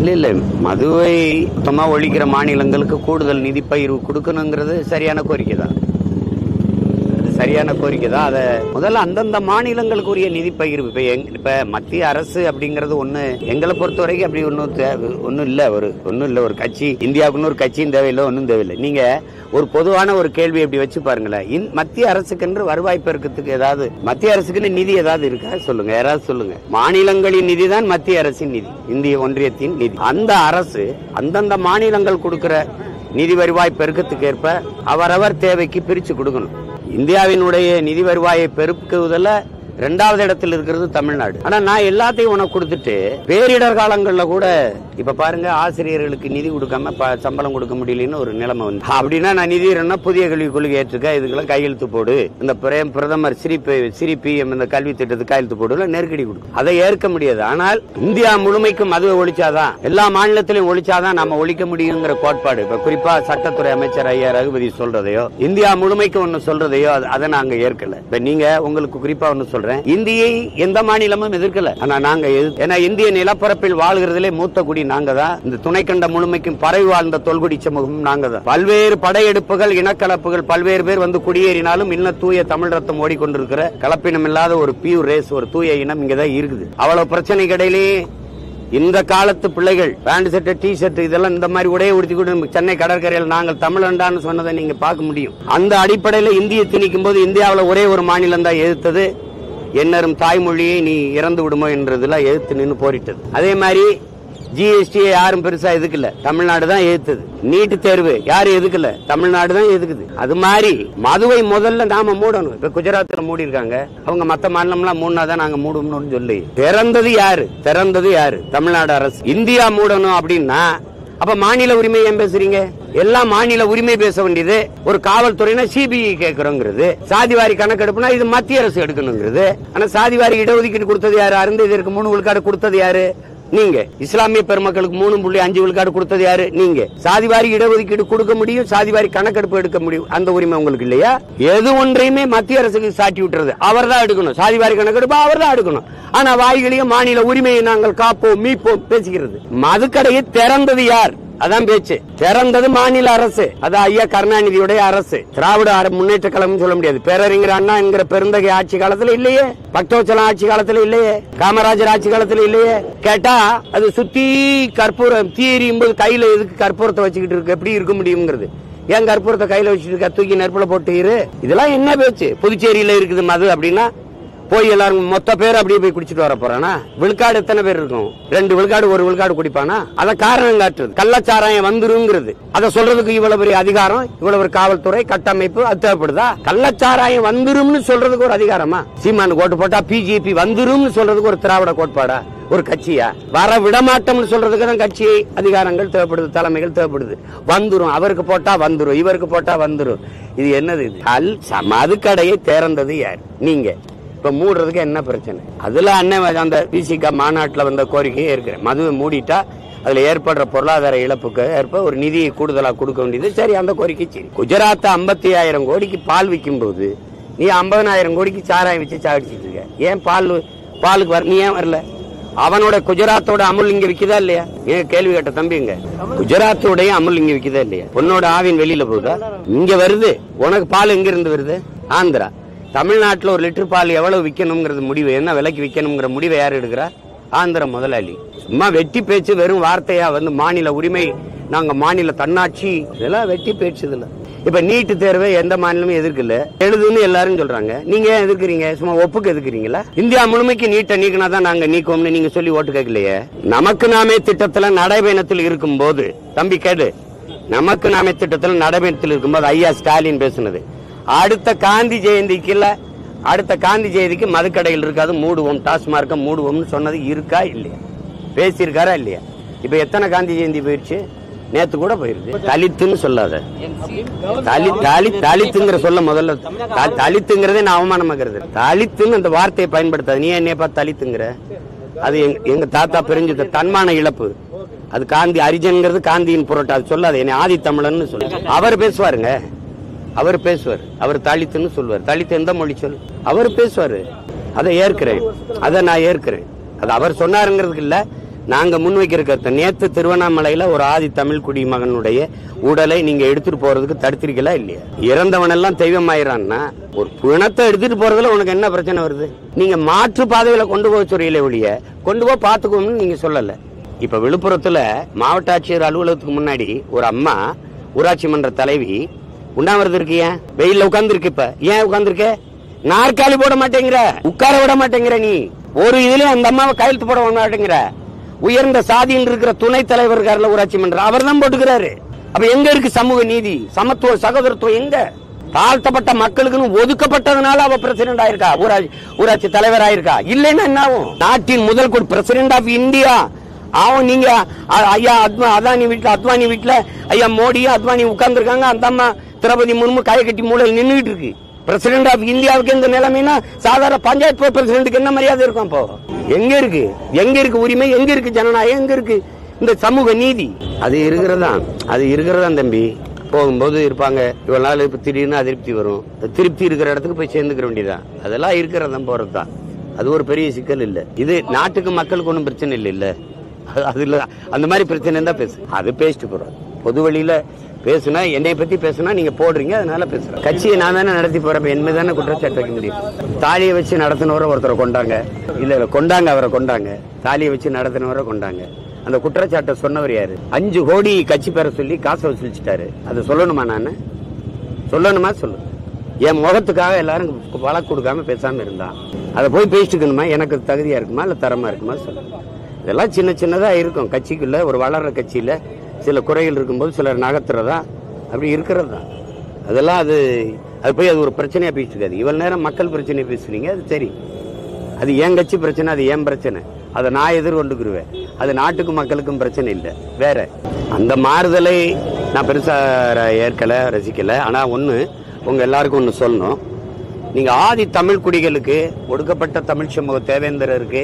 இல்ல இல்ல மதுவை மொத்தமா ஒழிக்கிற மாநிலங்களுக்கு கூடுதல் நிதி பகிர்வு கொடுக்கணுங்கிறது சரியான கோரிக்கை தான் அது சரியான கோரிக்கை தான் அதை முதல்ல அந்தந்த மாநிலங்களுக்கு உரிய நிதி பகிர்வு இப்ப எங் இப்ப மத்திய அரசு அப்படிங்கறது ஒண்ணு எங்களை பொறுத்த வரைக்கும் அப்படி ஒன்றும் ஒன்றும் இல்லை ஒரு ஒன்றும் இல்லை ஒரு கட்சி இந்தியாவுக்குன்னு ஒரு கட்சியும் தேவையில்லை ஒன்றும் தேவையில்லை நீங்க ஒரு பொதுவான ஒரு கேள்வி அப்படி வச்சு பாருங்களேன் இந்- மத்திய அரசுக்கென்று வருவாய் பெருக்கத்துக்கு ஏதாவது மத்திய அரசுக்குன்னு நிதி ஏதாவது இருக்கா சொல்லுங்க யாராவது சொல்லுங்க மாநிலங்களின் நிதி தான் மத்திய அரசின் நிதி இந்திய ஒன்றியத்தின் நிதி அந்த அரசு அந்தந்த மாநிலங்கள் கொடுக்கிற நிதி வருவாய் பெருக்கத்துக்கு ஏற்ப அவரவர் தேவைக்கு பிரிச்சு கொடுக்கணும் இந்தியாவினுடைய நிதி வருவாயை பெருக்குவதில் ரெண்டாவது இடத்தில் இருக்கிறது தமிழ்நாடு ஆனா நான் எல்லாத்தையும் உனக்கு கொடுத்துட்டு பேரிடர் காலங்கள்ல கூட இப்ப பாருங்க ஆசிரியர்களுக்கு நிதி கொடுக்காம ப- சம்பளம் கொடுக்க முடியலன்னு ஒரு நிலைமை வந்து அப்படின்னா நான் நிதி வேணும்னா புதிய கல்விக் கொள்கை ஏற்றுக்க இதுக்கெல்லாம் கையெழுத்து போடு இந்த பிரேம் பிரதமர் சிரி பி- சிரி பிஎம் இந்த கல்வி திட்டத்துக்கு கையெழுத்து போடுல நெருக்கடி கொடுக்கும் அதை ஏற்க முடியாது ஆனால் இந்தியா முழுமைக்கும் மதுவை ஒழிச்சாதான் எல்லா மாநிலத்திலையும் ஒழிச்சாதான் நம்ம ஒழிக்க முடியுங்கிற கோட்பாடு இப்ப குறிப்பா சட்டத்துறை அமைச்சர் ஐயா ரகுபதி சொல்றதையோ இந்தியா முழுமைக்கு ஒண்ணு சொல்றதையோ அது- அதை நாங்க ஏற்கல இப்ப நீங்க உங்களுக்கு குறிப்பா ஒண்ணு சொல்றேன் இந்தியை எந்த மாநிலமும் எதிர்க்கல ஆனா நாங்க எதிர்- ஏன்னா இந்திய நிலப்பரப்பில் வாழ்கிறதுலே மூத்த குடி நாங்க தான் இந்த துணைக்கண்ட முழுமைக்கும் பறவை வாழ்ந்த தொல்குடி சமூகம் நாங்க தான் பல்வேறு படையெடுப்புகள் இனக்கலப்புகள் பல்வேறு பேர் வந்து குடியேறினாலும் இன்னும் தூய தமிழ் ரத்தம் ஓடிக்கொண்டிருக்கிற கலப்பினம் இல்லாத ஒரு பியூர் ரேஸ் ஒரு தூய இனம் இங்கதான் இருக்குது அவ்வளவு பிரச்சனைக்கு இடையிலேயே இந்த காலத்து பிள்ளைகள் பேண்ட் ஷர்ட் டி ஷர்ட் இதெல்லாம் இந்த மாதிரி உடைய உடுத்தி கூட சென்னை கடற்கரையில் நாங்கள் தமிழண்டான்னு சொன்னதை நீங்க பார்க்க முடியும் அந்த அடிப்படையில இந்திய திணிக்கும் போது இந்தியாவில் ஒரே ஒரு மாநிலம் தான் எதிர்த்தது என்னரும் தாய்மொழியை நீ இறந்து விடுமோ என்றதுல எதிர்த்து நின்று போரிட்டது அதே மாதிரி ஜிஎஸ்டியை யாரும் பெருசா எதுக்கல தமிழ்நாடு தான் எதிர்த்தது நீட்டு தேர்வு யாரும் எதுக்கல தமிழ்நாடு தான் எதுக்குது அது மாதிரி மதுவை முதல்ல நாம மூடணும் இப்ப குஜராத்ல மூடி இருக்காங்க அவங்க மத்த மாநிலம்லாம் மூணா தான் நாங்க மூடணும்னு சொல்லி திறந்தது யாரு திறந்தது யாரு தமிழ்நாடு அரசு இந்தியா மூடணும் அப்படின்னா அப்ப மாநில உரிமை ஏன் பேசுறீங்க எல்லாம் மாநில உரிமை பேச வேண்டியது ஒரு காவல்துறைனா சிபிஐ கேட்கறோங்கிறது சாதிவாரி கணக்கெடுப்புனா இது மத்திய அரசு எடுக்கணுங்கிறது ஆனா சாதிவாரி இடஒதுக்கீடு கொடுத்தது யாரு அருந்ததிற்கு மூணு விழுக்காடு கொடுத்தது யாரு நீங்க இஸ்லாமிய பெருமக்களுக்கு மூணு புள்ளி அஞ்சு விழுக்காடு கொடுத்தது யாரு நீங்க சாதிவாரி இடஒதுக்கீடு கொடுக்க முடியும் சாதிவாரி கணக்கெடுப்பு எடுக்க முடியும் அந்த உரிமை உங்களுக்கு இல்லையா எது ஒன்றையுமே மத்திய அரசுக்கு சாட்டி விட்டுறது அவர் தான் எடுக்கணும் சாதிவாரி கணக்கெடுப்பு அவர் தான் எடுக்கணும் ஆனா வாய்களையும் மாநில உரிமையை நாங்கள் காப்போம் மீட்போம் பேசுகிறது மதுக்கடையை திறந்தது யார் அதான் பேச்சு திறந்தது மாநில அரசு அது ஐயா கருணாநிதியுடைய அரசு திராவிட அர- முன்னேற்ற கழகம் சொல்ல முடியாது பேரறிஞர் அண்ணா என்கிற பெருந்தகை ஆட்சி காலத்துல இல்லையே பக்தவச்சலம் ஆட்சி காலத்துல இல்லையே காமராஜர் ஆட்சி காலத்துல இல்லையே கேட்டா அது சுத்தி கற்பூரம் தீ எரியும் போது கையில எதுக்கு கற்பூரத்தை வச்சுக்கிட்டு இருக்கு எப்படி இருக்க முடியுங்கிறது ஏன் கற்பூரத்தை கையில வச்சுட்டு இருக்க தூக்கி நெருப்புல போட்டு இரு இதெல்லாம் என்ன பேச்சு புதுச்சேரியில இருக்குது மது அப்படின்னா போய் எல்லாரும் மொத்த பேர் அப்படியே போய் குடிச்சிட்டு வர போறானா விழுக்காடு எத்தனை பேர் இருக்கும் ரெண்டு விழுக்காடு ஒரு விழுக்காடு குடிப்பானா அத காரணம் காட்டுறது கள்ளச்சாராயம் வந்துருங்கிறது அத சொல்றதுக்கு இவ்வளவு பெரிய அதிகாரம் இவ்வளவு ஒரு காவல்துறை கட்டமைப்பு அது தேவைப்படுதா கள்ளச்சாராயம் வந்துரும்னு சொல்றதுக்கு ஒரு அதிகாரமா சீமானு கோட்டு போட்டா பிஜேபி வந்துரும்னு சொல்றதுக்கு ஒரு திராவிட கோட்பாடா ஒரு கட்சியா வர விடமாட்டோம்னு சொல்றதுக்கு தான் கட்சி அதிகாரங்கள் தேவைப்படுது தலைமைகள் தேவைப்படுது வந்துரும் அவருக்கு போட்டா வந்துரும் இவருக்கு போட்டா வந்துரும் இது என்னது இது கல் ச- மதுக்கடையை திறந்தது யார் நீங்க இப்ப மூடுறதுக்கு என்ன பிரச்சனை அதுல அண்ணன் அந்த பிசிகா மாநாட்டுல வந்த கோரிக்கையே இருக்கிறேன் மதுவை மூடிட்டா அதுல ஏற்படுற பொருளாதார இழப்புக்கு ஏற்ப ஒரு நிதியை கூடுதலா கொடுக்க வேண்டியது சரி அந்த கோரிக்கை சரி குஜராத் ஐம்பத்தி ஆயிரம் கோடிக்கு பால் விற்கும் போது நீ ஐம்பதனாயிரம் கோடிக்கு சாராயம் வச்சு சாடிச்சிட்டு இருக்க ஏன் பால் பாலுக்கு வர நீ ஏன் வரல அவனோட குஜராத்தோட அமுல் இங்க விக்குதா இல்லையா ஏன் கேள்வி கேட்ட தம்பிங்க குஜராத்தோடய அமுல் இங்க விக்குதா இல்லையா உன்னோட ஆவின் வெளியில போகுதா இங்க வருது உனக்கு பால் எங்க இருந்து வருது ஆந்திரா தமிழ்நாட்டுல ஒரு லிட்டர் பால் எவ்வளவு விற்கணுங்கிறது முடிவு என்ன விலைக்கு விற்கணுங்கிற முடிவை யார் எடுக்கிறா ஆந்திர முதலாளி சும்மா வெட்டி பேச்சு வெறும் வார்த்தையா வந்து மாநில உரிமை நாங்க மாநில தன்னாட்சி இதெல்லாம் வெட்டி பேச்சு இதுல இப்ப நீட்டு தேர்வை எந்த மாநிலமும் எதிர்க்கல எழுதுன்னு எல்லாரும் சொல்றாங்க நீங்க ஏன் எதிர்க்கிறீங்க சும்மா ஒப்புக்கு எதிர்க்கிறீங்களா இந்தியா முழுமைக்கு நீட்டை நீக்கினா தான் நாங்க நீக்குவோம்னு நீங்க சொல்லி ஓட்டு கேட்கலையே நமக்கு நாமே திட்டத்துல நடைபயணத்தில் இருக்கும் போது தம்பி கேடு நமக்கு நாமே திட்டத்தில் நடைபயணத்தில் இருக்கும்போது ஐயா ஸ்டாலின் பேசுனது அடுத்த காந்தி ஜெயந்திக்கு இல்ல அடுத்த காந்தி ஜெயந்திக்கு மதுக்கடையில் இருக்காது மூடுவோம் டாஸ்மார்க்க மூடுவோம்னு சொன்னது இருக்கா இல்லையா பேசியிருக்காரா இல்லையா இப்ப எத்தனை காந்தி ஜெயந்தி போயிடுச்சு நேத்து கூட போயிருக்கு தலித்துன்னு சொல்லாத தலி தலி தலித்துங்கிற சொல்ல முதல்ல த- தலித்துங்கிறதே நான் அவமானமாக்குறது தலித்துன்னு அந்த வார்த்தையை பயன்படுத்தாது நீ என்னைய பார்த்து தலித்துங்கிற அது எங்க- எங்க தாத்தா பிரிஞ்சு தன்மான இழப்பு அது காந்தி அரிஜன்ங்கிறது காந்தியின் புரட்டா அது சொல்லாது என்னை ஆதி தமிழன்னு சொல்லு அவர் பேசுவாருங்க அவர் பேசுவார் அவர் தலித்துன்னு சொல்லுவார் தலித்து எந்த மொழி சொல் அவர் பேசுவாரு அதை ஏற்கிறேன் அதை நான் ஏற்கிறேன் அது அவர் சொன்னாருங்கிறதுக்கு இல்ல நாங்க முன்வைக்கிற கருத்து நேத்து திருவண்ணாமலையில ஒரு ஆதி தமிழ் குடிமகனுடைய உடலை நீங்க எடுத்துட்டு போறதுக்கு தடுத்திருக்கலா இல்லையா இறந்தவன் எல்லாம் தெய்வம் ஆயிரான்னா ஒரு பிணத்தை எடுத்துட்டு போறதுல உனக்கு என்ன பிரச்சனை வருது நீங்க மாற்று பாதையில கொண்டு போக சொல்றீங்களே ஒழிய கொண்டு போய் பாத்துக்கோம்னு நீங்க சொல்லல இப்ப விழுப்புரத்துல மாவட்ட ஆட்சியர் அலுவலகத்துக்கு முன்னாடி ஒரு அம்மா ஊராட்சி மன்ற தலைவி உண்ணாவிரதம் இருக்கிய வெயில்ல உட்கார்ந்துருக்கு இப்ப ஏன் உட்கார்ந்துருக்க நாற்காலி போட மாட்டேங்கிற உட்கார விட மாட்டேங்கிற நீ ஒரு இதுலயும் அந்த அம்மாவை கையெழுத்து போட விட மாட்டேங்கிற உயர்ந்த சாதியில் இருக்கிற துணைத் தலைவர் இருக்காருல ஊராட்சி மன்றம் அவர் தான் போட்டுக்கிறாரு அப்ப எங்க இருக்கு சமூக நீதி சமத்துவ சகோதரத்துவம் எங்க தாழ்த்தப்பட்ட மக்களுக்குன்னு ஒதுக்கப்பட்டதுனால அவ பிரசிடென்ட் ஆயிருக்கா ஊராட்சி ஊராட்சி தலைவர் ஆயிருக்கா இல்லைன்னா என்ன ஆகும் நாட்டின் முதல் குடி பிரசிடென்ட் ஆஃப் இந்தியா அவன் நீங்க அ- ஐயா அத்வா அதானி வீட்டுல அத்வானி வீட்டுல ஐயா மோடியும் அத்வானி உட்கார்ந்துருக்காங்க அந்த அம்மா திரௌபதி முர்மு கையை கட்டி மூலையில் நின்றுட்டு இருக்கு பிரசிடென்ட் ஆஃப் இந்தியாவுக்கு இந்த நிலைமைனா சாதாரண பஞ்சாயத்து பிரசிடென்ட்டுக்கு என்ன மரியாதை இருக்கும் அப்போ எங்க இருக்கு எங்க இருக்கு உரிமை எங்க இருக்கு ஜனநாயகம் எங்க இருக்கு இந்த சமூக நீதி அது இருக்கிறதா அது இருக்கிறதா தம்பி போகும்போது இருப்பாங்க இவ்வளவு நாள் இப்ப திடீர்னு அதிருப்தி வரும் திருப்தி இருக்கிற இடத்துக்கு போய் சேர்ந்துக்கிற வேண்டியதான் அதெல்லாம் இருக்கிறதான் போறதுதான் அது ஒரு பெரிய சிக்கல் இல்ல இது நாட்டுக்கு மக்களுக்கு ஒன்றும் பிரச்சனை இல்லை இல்ல அது- அது இல்ல அந்த மாதிரி பிரச்சனை இருந்தா பேசு அது பேசிட்டு போறோம் பொது வழியில பேசுனா என்னை பத்தி பேசுனா நீங்க போடுறீங்க அதனால பேசுறேன் கட்சியை நான் தானே நடத்தி போறேன் என் மீது தானே குற்றச்சாட்டு வைக்க முடியும் தாலியை வச்சு நடத்தினவரை ஒருத்தரை கொண்டாங்க இல்ல இல்ல கொண்டாங்க அவரை கொண்டாங்க தாலியை வச்சு நடத்தினவரை கொண்டாங்க அந்த குற்றச்சாட்டை சொன்னவர் யாரு அஞ்சு கோடி கட்சி பேரை சொல்லி காசை வசூலிச்சிட்டாரு அதை சொல்லணுமா நான் சொல்லணுமா சொல்லு என் முகத்துக்காக எல்லாரும் வழக்கு கொடுக்காம பேசாம இருந்தான் அதை போய் பேசிட்டுக்கணுமா எனக்கு தகுதியா இருக்குமா இல்ல தரமா இருக்குமா சொல்லு இதெல்லாம் சின்ன சின்னதா இருக்கும் கட்சிக்குள்ள ஒரு வளர்ற கட்சியில சில குறைகள் இருக்கும்போது சிலர் நகர்த்துறதா அப்படி இருக்கிறது தான் அதெல்லாம் அது அது போய் அது ஒரு பிரச்சனையா பேசிட்டு இருக்காது இவ்வளவு நேரம் மக்கள் பிரச்சனையை பேசுறீங்க அது சரி அது என் கட்சி பிரச்சனை அது என் பிரச்சனை அதை நான் எதிர்கொண்டுக்குருவேன் அது நாட்டுக்கு மக்களுக்கும் பிரச்சனை இல்லை வேற அந்த மாறுதலை நான் பெருசா ர- ஏற்கல ரசிக்கல ஆனா ஒண்ணு உங்க எல்லாருக்கும் ஒண்ணு சொல்லணும் நீங்க ஆதி தமிழ் குடிகளுக்கு ஒடுக்கப்பட்ட தமிழ் சமூக தேவேந்திரருக்கு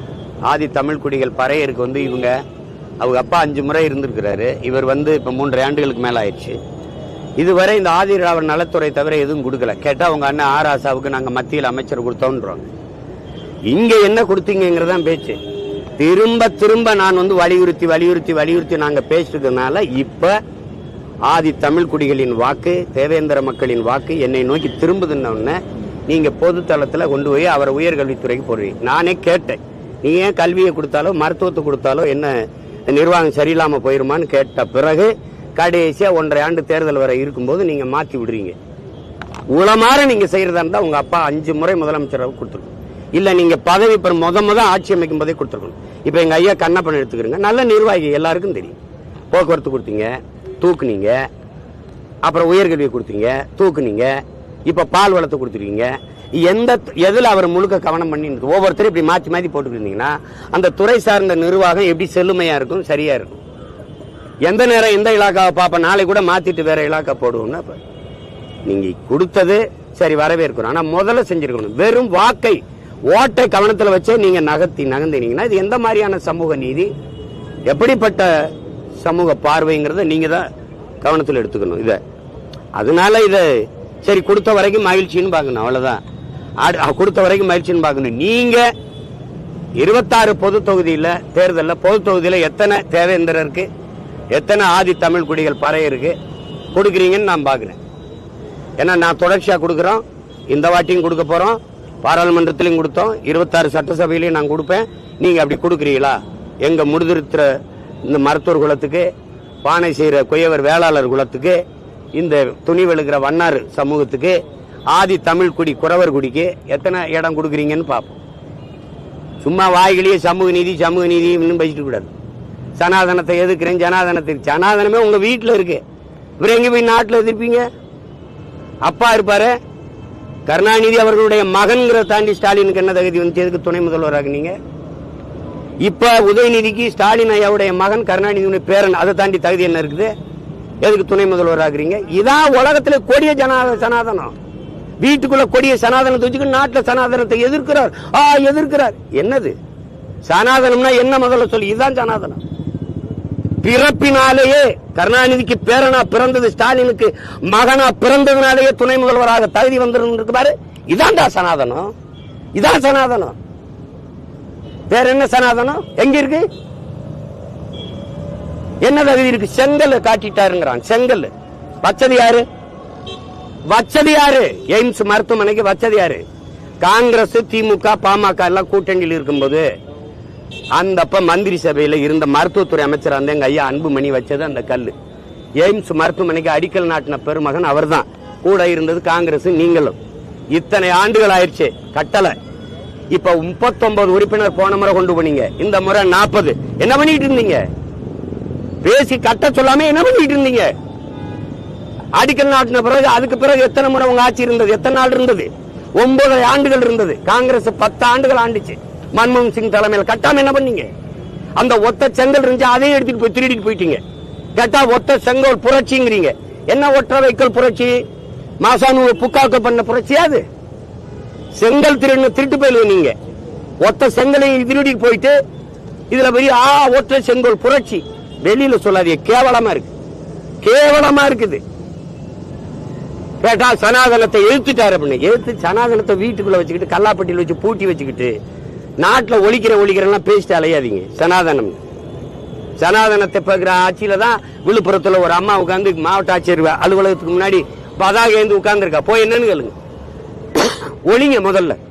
ஆதி தமிழ் குடிகள் பறையருக்கு வந்து இவங்க அவங்க அப்பா அஞ்சு முறை இருந்திருக்கிறாரு இவர் வந்து இப்ப மூன்றரை ஆண்டுகளுக்கு மேல ஆயிடுச்சு இதுவரை இந்த ஆதி திராவிட நலத்துறை தவிர எதுவும் கொடுக்கல கேட்டா உங்க அண்ணன் ஆர் ஆசாவுக்கு நாங்க மத்தியில் அமைச்சர் கொடுத்தோன்றோம் இங்க என்ன கொடுத்தீங்கிறதான் பேச்சு திரும்ப திரும்ப நான் வந்து வலியுறுத்தி வலியுறுத்தி வலியுறுத்தி நாங்க பேசுறதுனால இப்ப ஆதி தமிழ் குடிகளின் வாக்கு தேவேந்திர மக்களின் வாக்கு என்னை நோக்கி திரும்புதுன்ன உடனே நீங்க பொது தளத்துல கொண்டு போய் அவரை உயர்கல்வித்துறைக்கு போடுவீங்க நானே கேட்டேன் நீ ஏன் கல்வியை கொடுத்தாலோ மருத்துவத்தை கொடுத்தாலோ என்ன நிர்வாகம் சரியில்லாம போயிருமான்னு கேட்ட பிறகு கடைசியா ஒன்றரை ஆண்டு தேர்தல் வரை இருக்கும்போது நீங்க மாத்தி விடுறீங்க உளமாற நீங்க செய்யறதா இருந்தா உங்க அப்பா அஞ்சு முறை முதலமைச்சராக கொடுத்துருக்கணும் இல்ல நீங்க பதவி பெற முத முத ஆட்சி அமைக்கும் போதே கொடுத்துருக்கணும் இப்ப எங்க ஐயா கண்ணப்பன் எடுத்துக்கிறீங்க நல்ல நிர்வாகி எல்லாருக்கும் தெரியும் போக்குவரத்து கொடுத்தீங்க தூக்குனீங்க அப்புறம் உயர்கல்வியை கொடுத்தீங்க தூக்குனீங்க இப்ப பால் வளத்தை கொடுத்துருக்கீங்க எந்த எதுல அவர் முழுக்க கவனம் பண்ணி ஒவ்வொருத்தரும் இப்படி மாத்தி மாத்தி போட்டுக்கிட்டீங்கன்னா அந்த துறை சார்ந்த நிர்வாகம் எப்படி செல்லுமையா இருக்கும் சரியா இருக்கும் எந்த நேரம் எந்த இலாக்காவை பார்ப்ப நாளை கூட மாத்திட்டு வேற இலாக்கா போடுவோம்னா அப்ப நீங்க கொடுத்தது சரி வரவேற்கிறோம் ஆனா முதல்ல செஞ்சிருக்கணும் வெறும் வாக்கை ஓட்டை கவனத்துல வச்சே நீங்க நகர்த்தி நகர்ந்தீங்கன்னா இது எந்த மாதிரியான சமூக நீதி எப்படிப்பட்ட சமூக பார்வைங்கிறத நீங்க தான் கவனத்தில் எடுத்துக்கணும் இத அதனால இத சரி கொடுத்த வரைக்கும் மகிழ்ச்சின்னு பார்க்கணும் அவ்வளவுதான் ஆடு- அஹ், கொடுத்த வரைக்கும் மகிழ்ச்சின்னு பார்க்கணும் நீங்க இருபத்தாறு பொது தொகுதியில தேர்தல்ல பொது தொகுதியில எத்தனை தேவேந்திரருக்கு எத்தனை ஆதி தமிழ் குடிகள் பறையருக்கு கொடுக்குறீங்கன்னு நான் பார்க்கிறேன் ஏன்னா நான் தொடர்ச்சியா கொடுக்குறோம் இந்த வாட்டியும் கொடுக்க போறோம் பாராளுமன்றத்திலையும் கொடுத்தோம் இருபத்தாறு சட்டசபையிலையும் நான் கொடுப்பேன் நீங்க அப்படி கொடுக்குறீங்களா எங்க முடிதிருத்துற இந்த மருத்துவர் குலத்துக்கு பானை செய்யற குயவர் வேளாளர் குலத்துக்கு இந்த துணி வெளுக்கிற வண்ணார் சமூகத்துக்கு ஆதி தமிழ் குடி குறவர் குடிக்கு எத்தனை இடம் கொடுக்குறீங்கன்னு பார்ப்போம் சும்மா வாய்களையே சமூக நீதி சமூக நீதி இன்னும் பேசிட்டு கூடாது சனாதனத்தை எதிர்க்கிறேன் ஜனாதனத்தை சனாதனமே உங்க வீட்டுல இருக்கு இவர் எங்க போய் நாட்டுல எதிர்ப்பீங்க அப்பா இருப்பாரு கருணாநிதி அவர்களுடைய மகன்கிற தாண்டி ஸ்டாலினுக்கு என்ன தகுதி வந்து எதுக்கு துணை முதல்வராக நீங்க இப்ப உதயநிதிக்கு ஸ்டாலின் ஐயாவுடைய மகன் கருணாநிதியுடைய பேரன் அதை தாண்டி தகுதி என்ன இருக்குது எதுக்கு துணை முதல்வர் ஆகுறீங்க இதான் உலகத்துல கொடிய ஜனா சனாதனம் வீட்டுக்குள்ள கொடிய சனாதனத்தை வச்சுக்கிட்டு நாட்டுல சனாதனத்தை எதிர்க்கிறார் ஆ எதிர்க்கிறார் என்னது சனாதனம்னா என்ன முதல்ல சொல்லி இதுதான் சனாதனம் பிறப்பினாலேயே கருணாநிதிக்கு பேரனா பிறந்தது ஸ்டாலினுக்கு மகனா பிறந்ததுனாலேயே துணை முதல்வராக தகுதி வந்திருக்கு பாரு இதான்டா சனாதனம் இதான் சனாதனம் வேற என்ன சனாதனம் எங்க இருக்கு என்ன தகுதி இருக்கு செங்கல் காட்டிட்டாருங்கிறான் செங்கல் வச்சது யாரு வச்சது யாரு எய்ம்ஸ் மருத்துவமனைக்கு வச்சது யாரு காங்கிரஸ் திமுக பாமக எல்லாம் கூட்டணியில் இருக்கும்போது அந்த அப்ப மந்திரி சபையில இருந்த மருத்துவத்துறை அமைச்சர் அந்த எங்க ஐயா அன்புமணி வச்சது அந்த கல்லு எய்ம்ஸ் மருத்துவமனைக்கு அடிக்கல் நாட்டின பெருமகன் அவர்தான் கூட இருந்தது காங்கிரஸ் நீங்களும் இத்தனை ஆண்டுகள் ஆயிடுச்சு கட்டளை இப்ப முப்பத்தொன்பது உறுப்பினர் போன முறை கொண்டு போனீங்க இந்த முறை நாற்பது என்ன பண்ணிட்டு இருந்தீங்க பேசி கட்ட சொல்லாம என்ன பண்ணிட்டு இருந்தீங்க அடிக்கல் நாட்டின பிறகு அதுக்கு பிறகு எத்தனை முறை உங்க ஆட்சி இருந்தது எத்தனை நாள் இருந்தது ஒன்பது ஆண்டுகள் இருந்தது காங்கிரஸ் பத்து ஆண்டுகள் ஆண்டுச்சு மன்மோகன் சிங் தலைமையில் கட்டாம என்ன பண்ணீங்க அந்த ஒத்த செங்கல் இருந்துச்சு அதையும் எடுத்துட்டு போய் திருடிட்டு போயிட்டீங்க கேட்டா ஒத்த செங்கல் புரட்சிங்கிறீங்க என்ன ஒற்றை வைக்கல் புரட்சி மாசானு புக்காக்க பண்ண புரட்சியா அது செங்கல் திருடு திருட்டு போயிடுவ நீங்க ஒத்த செங்கலையும் திருடிட்டு போயிட்டு இதுல பெரிய ஆ ஒற்றை செங்கல் புரட்சி வெளியில சொல்லாதீங்க கேவலமா இருக்கு கேவலமா இருக்குது கேட்டா சனாதனத்தை எழுத்துட்டாரு அப்படின்னு எழுத்து சனாதனத்தை வீட்டுக்குள்ள வச்சுக்கிட்டு கல்லாப்பட்டியில் வச்சு பூட்டி வச்சுக்கிட்டு நாட்டுல ஒழிக்கிற ஒழிக்கிறெல்லாம் பேசிட்டு அலையாதீங்க சனாதனம் சனாதனத்தை பார்க்கிற ஆட்சியில தான் விழுப்புரத்துல ஒரு அம்மா உட்கார்ந்து மாவட்ட ஆட்சியர் அலுவலகத்துக்கு முன்னாடி பதாக ஏந்து உட்கார்ந்துருக்கா போய் என்னன்னு கேளுங்க ஒழிங்க முதல்ல